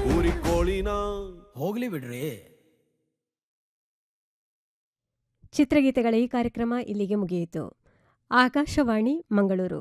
ಊರಿ ಕೋಳಿನ ಹೋಗ್ಲಿ ಬಿಡ್ರಿ ಚಿತ್ರಗೀತೆಗಳ ಈ ಕಾರ್ಯಕ್ರಮ ಇಲ್ಲಿಗೆ ಮುಗಿಯಿತು ಆಕಾಶವಾಣಿ ಮಂಗಳೂರು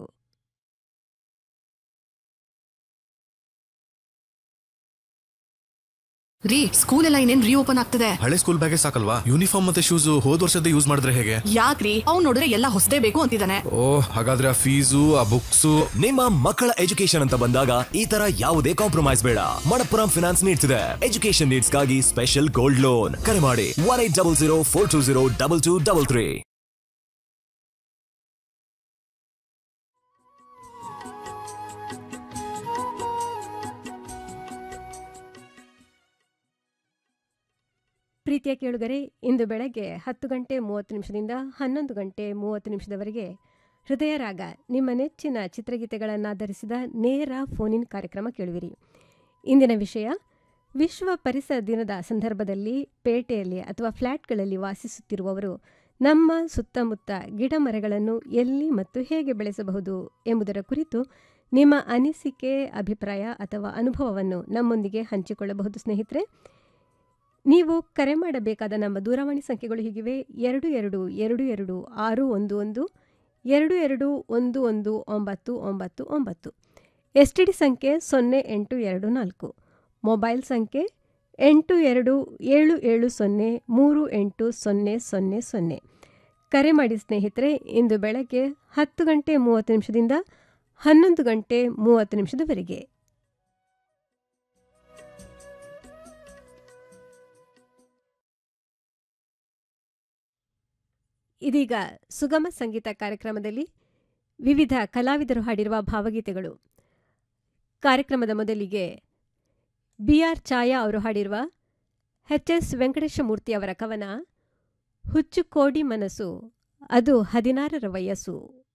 ರೀ ಸ್ಕೂಲ್ ಎಲ್ಲ ಇನ್ನೇನ್ ರೀಓಪನ್ ಆಗ್ತದೆ ಹಳೆ ಸ್ಕೂಲ್ ಬ್ಯಾಗೇ ಸಾಕಲ್ವಾ ಯೂನಿಫಾರ್ಮ್ ಮತ್ತೆ ಶೂಸ್ ಹೋದ್ ವರ್ಷದ ಯೂಸ್ ಮಾಡಿದ್ರೆ ಹೇಗೆ ಯಾಕ್ರಿ ಅವ್ನ್ ನೋಡಿದ್ರೆ ಎಲ್ಲ ಹೊಸದೇ ಬೇಕು ಅಂತಿದ್ದಾನೆ ಓ ಹಾಗಾದ್ರೆ ಆ ಫೀಸು ಆ ಬುಕ್ಸು ನಿಮ್ಮ ಮಕ್ಕಳ ಎಜುಕೇಶನ್ ಅಂತ ಬಂದಾಗ ಈ ತರ ಯಾವುದೇ ಕಾಂಪ್ರಮೈಸ್ ಬೇಡ ಮಣಪ್ಪುರಂ ಫಿನಾನ್ಸ್ ನೀಡ್ಸ್ ಇದೆ ಎಜುಕೇಶನ್ ನೀಡ್ಸ್ ಗಾಗಿ ಸ್ಪೆಷಲ್ ಗೋಲ್ಡ್ ಲೋನ್ ಕರೆ ಮಾಡಿ one eight double zero four two zero double two double three ಪ್ರೀತಿಯ ಕೇಳುಗರೆ ಇಂದು ಬೆಳಗ್ಗೆ ಹತ್ತು ಗಂಟೆ ಮೂವತ್ತು ನಿಮಿಷದಿಂದ ಹನ್ನೊಂದು ಗಂಟೆ ಮೂವತ್ತು ನಿಮಿಷದವರೆಗೆ ಹೃದಯ ರಾಗ ನಿಮ್ಮ ನೆಚ್ಚಿನ ಚಿತ್ರಗೀತೆಗಳನ್ನಾಧರಿಸಿದ ನೇರ ಫೋನಿನ್ ಕಾರ್ಯಕ್ರಮ ಕೇಳುವಿರಿ ಇಂದಿನ ವಿಷಯ ವಿಶ್ವ ಪರಿಸರ ದಿನದ ಸಂದರ್ಭದಲ್ಲಿ ಪೇಟೆಯಲ್ಲಿ ಅಥವಾ ಫ್ಲ್ಯಾಟ್ಗಳಲ್ಲಿ ವಾಸಿಸುತ್ತಿರುವವರು ನಮ್ಮ ಸುತ್ತಮುತ್ತ ಗಿಡ ಮರಗಳನ್ನು ಎಲ್ಲಿ ಮತ್ತು ಹೇಗೆ ಬೆಳೆಸಬಹುದು ಎಂಬುದರ ಕುರಿತು ನಿಮ್ಮ ಅನಿಸಿಕೆ ಅಭಿಪ್ರಾಯ ಅಥವಾ ಅನುಭವವನ್ನು ನಮ್ಮೊಂದಿಗೆ ಹಂಚಿಕೊಳ್ಳಬಹುದು ಸ್ನೇಹಿತರೆ ನೀವು ಕರೆ ಮಾಡಬೇಕಾದ ನಮ್ಮ ದೂರವಾಣಿ ಸಂಖ್ಯೆಗಳು ಹೀಗಿವೆ ಎರಡು ಎರಡು ಎರಡು ಎರಡು ಆರು ಒಂದು ಒಂದು ಎರಡು ಎರಡು ಒಂದು ಒಂದು ಒಂಬತ್ತು ಒಂಬತ್ತು ಒಂಬತ್ತು ಎಸ್ ಟಿ ಡಿ ಸಂಖ್ಯೆ ಸೊನ್ನೆ ಎಂಟು ಎರಡು ನಾಲ್ಕು ಮೊಬೈಲ್ ಸಂಖ್ಯೆ ಎಂಟು ಎರಡು ಏಳು ಏಳು ಸೊನ್ನೆ ಮೂರು ಎಂಟು ಸೊನ್ನೆ ಸೊನ್ನೆ ಸೊನ್ನೆ ಕರೆ ಮಾಡಿ ಸ್ನೇಹಿತರೆ ಇಂದು ಬೆಳಗ್ಗೆ ಹತ್ತು ಗಂಟೆ ಮೂವತ್ತು ನಿಮಿಷದಿಂದ ಹನ್ನೊಂದು ಗಂಟೆ ಮೂವತ್ತು ನಿಮಿಷದವರೆಗೆ ಇದೀಗ ಸುಗಮ ಸಂಗೀತ ಕಾರ್ಯಕ್ರಮದಲ್ಲಿ ವಿವಿಧ ಕಲಾವಿದರು ಹಾಡಿರುವ ಭಾವಗೀತೆಗಳು ಕಾರ್ಯಕ್ರಮದ ಮೊದಲಿಗೆ ಬಿ ಆರ್ ಛಾಯಾ ಅವರು ಹಾಡಿರುವ ಎಚ್ ಎಸ್ ವೆಂಕಟೇಶಮೂರ್ತಿ ಅವರ ಕವನ ಹುಚ್ಚು ಕೋಡಿ ಮನಸ್ಸು ಅದು ಹದಿನಾರರ ವಯಸ್ಸು